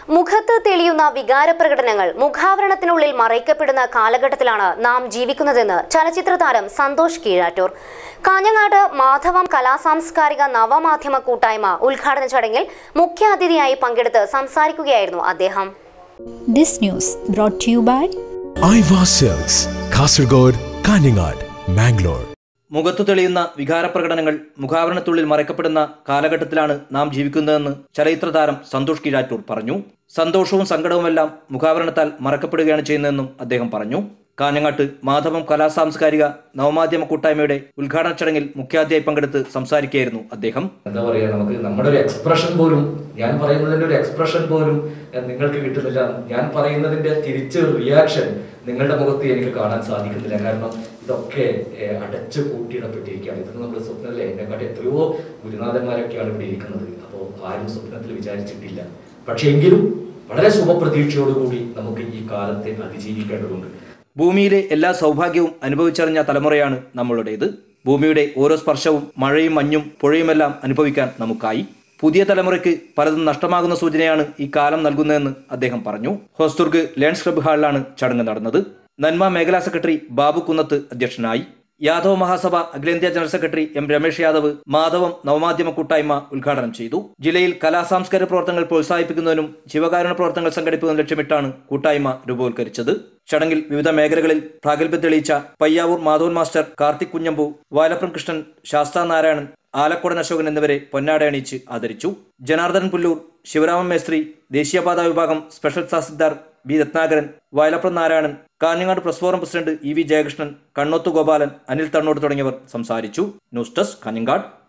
മുഖത്ത് തെളിയുന്ന വികാരപ്രകടനങ്ങൾ മുഖാവരണത്തിനുള്ളിൽ മറയ്ക്കപ്പെടുന്ന കാലഘട്ടത്തിലാണ് നാം ജീവിക്കുന്നതെന്ന് ചലച്ചിത്ര താരം സന്തോഷ് കീഴാറ്റൂർ കാഞ്ഞങ്ങാട് മാധവം കലാസാംസ്കാരിക നവമാധ്യമ കൂട്ടായ്മ ഉദ്ഘാടന ചടങ്ങിൽ മുഖ്യാതിഥിയായി പങ്കെടുത്ത് സംസാരിക്കുകയായിരുന്നു അദ്ദേഹം This news brought to you by Aiwa sales Kasaragod Kanhangad Mangalore മുഖത്തു തെളിയുന്ന വികാരപ്രകടനങ്ങൾ മുഖാവരണത്തുള്ളിൽ മറയ്ക്കപ്പെടുന്ന കാലഘട്ടത്തിലാണ് നാം ജീവിക്കുന്നതെന്ന് ചലച്ചിത്ര താരം സന്തോഷ് കീഴാറ്റൂർ പറഞ്ഞു സന്തോഷവും സങ്കടവുമെല്ലാം മുഖാവരണത്താൽ മറക്കപ്പെടുകയാണ് ചെയ്യുന്നതെന്നും അദ്ദേഹം പറഞ്ഞു കാഞ്ഞങ്ങാട്ട് മാധവം കലാസാംസ്കാരിക നവമാധ്യമ കൂട്ടായ്മയുടെ ഉദ്ഘാടന ചടങ്ങിൽ മുഖ്യാതിഥിയായി പങ്കെടുത്ത് സംസാരിക്കുകയായിരുന്നു അദ്ദേഹം എന്താ പറയുക നമുക്ക് നമ്മുടെ ഒരു എക്സ്പ്രഷൻ പോലും ഞാൻ പറയുന്നതിന്റെ ഒരു എക്സ്പ്രഷൻ പോലും ഏഹ്, നിങ്ങൾക്ക് കിട്ടുന്നില്ല ഞാൻ പറയുന്നതിന്റെ തിരിച്ച് റിയാക്ഷൻ നിങ്ങളുടെ മുഖത്ത് എനിക്ക് കാണാൻ സാധിക്കുന്നില്ല കാരണം ഇതൊക്കെ ഏഹ്, അടച്ചു കൂട്ടിയിടപ്പെട്ടിരിക്കുകയാണ് ഇത് നമ്മൾ സ്വപ്നത്തിലെ എന്നെക്കാട്ടി എത്രയോ ഗുരുനാഥന്മാരൊക്കെയാണ് ഇവിടെ ഇരിക്കുന്നത് അപ്പോൾ ആരും സ്വപ്നത്തിൽ വിചാരിച്ചിട്ടില്ല പക്ഷേ എങ്കിലും വളരെ ശുഭപ്രതീക്ഷയോടുകൂടി നമുക്ക് ഈ കാലത്തെ അതിജീവിക്കേണ്ടതുണ്ട് ഭൂമിയിലെ എല്ലാ സൗഭാഗ്യവും അനുഭവിച്ചറിഞ്ഞ തലമുറയാണ് നമ്മളുടേത് ഭൂമിയുടെ ഓരോ സ്പർശവും മഴയും മഞ്ഞും പുഴയുമെല്ലാം അനുഭവിക്കാൻ നമുക്കായി പുതിയ തലമുറയ്ക്ക് പലതും നഷ്ടമാകുന്ന സൂചനയാണ് ഈ കാലം നൽകുന്നതെന്ന് അദ്ദേഹം പറഞ്ഞു ഹോസ്ദുർഗ് ലേൺസ് ക്ലബ്ബ് ഹാളിലാണ് ചടങ്ങ് നടന്നത് നന്മ മേഖലാ സെക്രട്ടറി ബാബു കുന്നത്ത് അധ്യക്ഷനായി യാദവ് മഹാസഭ അഖിലേന്ത്യാ general secretary M Ramesh Yadav Madhavam നവമാധ്യമ കൂട്ടായ്മ ഉദ്ഘാടനം ചെയ്തു ജില്ലയിൽ കലാസാംസ്കാരിക പ്രവർത്തനങ്ങൾ പ്രോത്സാഹിപ്പിക്കുന്നതിനും ശിവകാരുണ പ്രവർത്തനങ്ങൾ സംഘടിപ്പിക്കുന്നതിനും ലക്ഷ്യമിട്ടാണ് കൂട്ടായ്മ രൂപവൽക്കരിച്ചത് ചടങ്ങിൽ വിവിധ മേഖലകളിൽ പ്രാഗൽഭ്യം തെളിയിച്ച പയ്യാവൂർ മാധവൻ മാസ്റ്റർ കാർത്തിക് കുഞ്ഞമ്പു വാലപ്രം കൃഷ്ണൻ ശാസ്താ നാരായണൻ ആലക്കോടൻ അശോകൻ എന്നിവരെ പൊന്നാട അണിയിച്ച് ആദരിച്ചു ജനാർദ്ദനൻ പുല്ലൂർ ശിവരാമൻ മേസ്ത്രി ദേശീയപാത വിഭാഗം special tahsildar B Ratnakaran Vayalapram Narayanan Kanhangad press forum president E V Jayakrishnan Kannoth Gopalan Anil Thannode തുടങ്ങിയവർ സംസാരിച്ചു ന്യൂസ് ഡെസ്ക് കാഞ്ഞങ്ങാട്